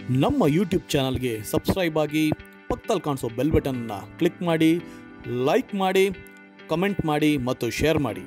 ನಮ್ಮ ಯೂಟ್ಯೂಬ್ ಚಾನಲ್ಗೆ ಸಬ್ಸ್ಕ್ರೈಬ್ ಆಗಿ ಪಕ್ಕದಲ್ಲಿ ಕಾಣಿಸೋ ಬೆಲ್ ಬಟನ್ನ ಕ್ಲಿಕ್ ಮಾಡಿ ಲೈಕ್ ಮಾಡಿ ಕಮೆಂಟ್ ಮಾಡಿ ಮತ್ತು ಶೇರ್ ಮಾಡಿ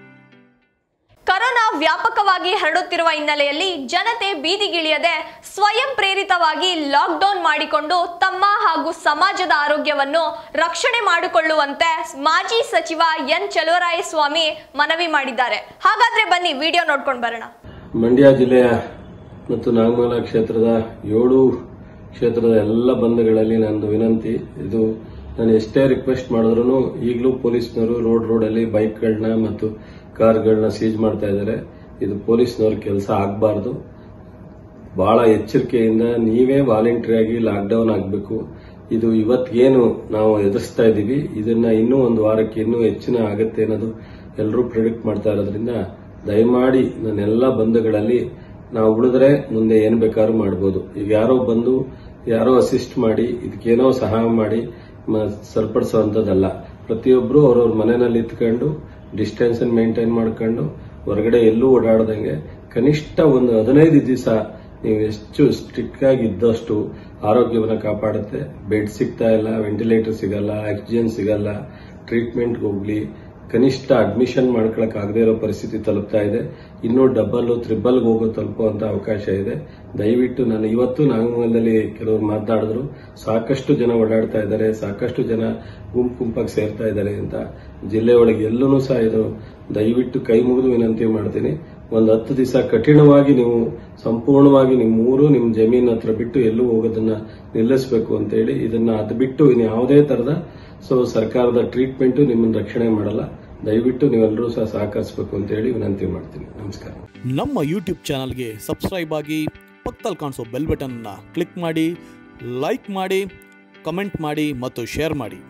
ಕರೋನಾ ವ್ಯಾಪಕವಾಗಿ ಹರಡುತ್ತಿರುವ ಹಿನ್ನೆಲೆಯಲ್ಲಿ ಜನತೆ ಬೀದಿಗಿಳಿಯದೆ ಸ್ವಯಂ ಪ್ರೇರಿತವಾಗಿ ಲಾಕ್ಡೌನ್ ಮಾಡಿಕೊಂಡು ತಮ್ಮ ಹಾಗೂ ಸಮಾಜದ ಆರೋಗ್ಯವನ್ನು ರಕ್ಷಣೆ ಮಾಡಿಕೊಳ್ಳುವಂತೆ ಮಾಜಿ ಸಚಿವ ಎನ್ ಚಲುವರಾಯಸ್ವಾಮಿ ಮನವಿ ಮಾಡಿದ್ದಾರೆ ಹಾಗಾದ್ರೆ ಬನ್ನಿ ವಿಡಿಯೋ ನೋಡ್ಕೊಂಡು ಬರೋಣ ಮಂಡ್ಯ ಜಿಲ್ಲೆಯ ಮತ್ತು ನಾಗಮಂಗಲ ಕ್ಷೇತ್ರದ ಏಳು ಕ್ಷೇತ್ರದ ಎಲ್ಲ ಬಂಧಗಳಲ್ಲಿ ನಂದು ವಿನಂತಿ ಇದು ನಾನು ಎಷ್ಟೇ ರಿಕ್ವೆಸ್ಟ್ ಮಾಡಿದ್ರು ಈಗಲೂ ಪೊಲೀಸ್ನವರು ರೋಡ್ ರೋಡಲ್ಲಿ ಬೈಕ್ಗಳನ್ನ ಮತ್ತು ಕಾರ್ಗಳನ್ನ ಸೀಜ್ ಮಾಡ್ತಾ ಇದ್ದಾರೆ ಇದು ಪೊಲೀಸ್ನವ್ರ ಕೆಲಸ ಆಗಬಾರ್ದು ಬಹಳ ಎಚ್ಚರಿಕೆಯಿಂದ ನೀವೇ ವಾಲಂಟ್ರಿಯಾಗಿ ಲಾಕ್ಡೌನ್ ಆಗಬೇಕು ಇದು ಇವತ್ತೇನು ನಾವು ಎದುರಿಸ್ತಾ ಇದ್ದೀವಿ ಇದನ್ನ ಇನ್ನೂ ಒಂದು ವಾರಕ್ಕೆ ಇನ್ನೂ ಹೆಚ್ಚಿನ ಆಗತ್ತೆ ಅನ್ನೋದು ಎಲ್ಲರೂ ಪ್ರಿಡಿಕ್ಟ್ ಮಾಡ್ತಾ ಇರೋದ್ರಿಂದ ದಯಮಾಡಿ ನನ್ನೆಲ್ಲ ಬಂಧುಗಳಲ್ಲಿ ನಾವು ಉಳಿದ್ರೆ ಮುಂದೆ ಏನ್ ಬೇಕಾದ್ರೂ ಮಾಡ್ಬೋದು ಈಗ ಯಾರೋ ಬಂದು ಯಾರೋ ಅಸಿಸ್ಟ್ ಮಾಡಿ ಇದಕ್ಕೇನೋ ಸಹಾಯ ಮಾಡಿ ಮ- ಸರಿಪಡಿಸುವಂಥದ್ದಲ್ಲ ಪ್ರತಿಯೊಬ್ಬರು ಅವ್ರವ್ರ ಮನೆಯಲ್ಲಿ ಇತ್ಕೊಂಡು ಡಿಸ್ಟೆನ್ಸ್ ಮೇಂಟೈನ್ ಮಾಡ್ಕೊಂಡು ಹೊರಗಡೆ ಎಲ್ಲೂ ಓಡಾಡದಂಗೆ ಕನಿಷ್ಠ ಒಂದು ಹದಿನೈದು ದಿವಸ ನೀವು ಎಷ್ಟು ಸ್ಟ್ರಿಕ್ಟ್ ಆಗಿ ಇದ್ದಷ್ಟು ಆರೋಗ್ಯವನ್ನು ಕಾಪಾಡುತ್ತೆ ಬೆಡ್ ಸಿಗ್ತಾ ಇಲ್ಲ ವೆಂಟಿಲೇಟರ್ ಸಿಗಲ್ಲ ಆಕ್ಸಿಜನ್ ಸಿಗಲ್ಲ ಟ್ರೀಟ್ಮೆಂಟ್ಗೆ ಹೋಗ್ಲಿ ಕನಿಷ್ಠ ಅಡ್ಮಿಷನ್ ಮಾಡ್ಕೊಳಕ್ ಆಗದೆ ಇರೋ ಪರಿಸ್ಥಿತಿ ತಲುಪ್ತಾ ಇದೆ ಇನ್ನೂ ಡಬಲ್ ತ್ರಿಬಲ್ ಹೋಗೋ ತಲುಪುವಂತ ಅವಕಾಶ ಇದೆ ದಯವಿಟ್ಟು ನಾನು ಇವತ್ತು ನಾಗಮಂಗಲದಲ್ಲಿ ಕೆಲವರು ಮಾತನಾಡಿದ್ರು ಸಾಕಷ್ಟು ಜನ ಓಡಾಡ್ತಾ ಇದ್ದಾರೆ ಸಾಕಷ್ಟು ಜನ ಗುಂಪು ಗುಂಪಾಗಿ ಸೇರ್ತಾ ಇದ್ದಾರೆ ಅಂತ ಜಿಲ್ಲೆ ಒಳಗೆ ಎಲ್ಲೂ ಸಹ ಇದು ದಯವಿಟ್ಟು ಕೈ ಮುಗಿದು ವಿನಂತಿ ಮಾಡ್ತೀನಿ ಒಂದು ಹತ್ತು ದಿವಸ ಕಠಿಣವಾಗಿ ನೀವು ಸಂಪೂರ್ಣವಾಗಿ ನಿಮ್ಮ ಊರು ನಿಮ್ಮ ಜಮೀನ್ ಹತ್ರ ಬಿಟ್ಟು ಎಲ್ಲೂ ಹೋಗೋದನ್ನ ನಿಲ್ಲಿಸಬೇಕು ಅಂತ ಹೇಳಿ ಇದನ್ನ ಅದು ಬಿಟ್ಟು ಇನ್ನು ಯಾವುದೇ ತರದ ಸೊ ಸರ್ಕಾರದ ಟ್ರೀಟ್ಮೆಂಟ್ ನಿಮ್ಮನ್ನ ರಕ್ಷಣೆ ಮಾಡಲ್ಲ ದಯವಿಟ್ಟು ನೀವೆಲ್ಲರೂ ಸಹ ಸಹಕರಿಸಬೇಕು ಅಂತ ಹೇಳಿ ವಿನಂತಿ ಮಾಡ್ತೀನಿ ನಮಸ್ಕಾರ ನಮ್ಮ ಯೂಟ್ಯೂಬ್ ಚಾನಲ್ಗೆ ಸಬ್ಸ್ಕ್ರೈಬ್ ಆಗಿ ಪಕ್ಕದಲ್ಲಿ ಕಾಣಿಸೋ ಬೆಲ್ ಬಟನ್ನ ಕ್ಲಿಕ್ ಮಾಡಿ ಲೈಕ್ ಮಾಡಿ ಕಮೆಂಟ್ ಮಾಡಿ ಮತ್ತು ಶೇರ್ ಮಾಡಿ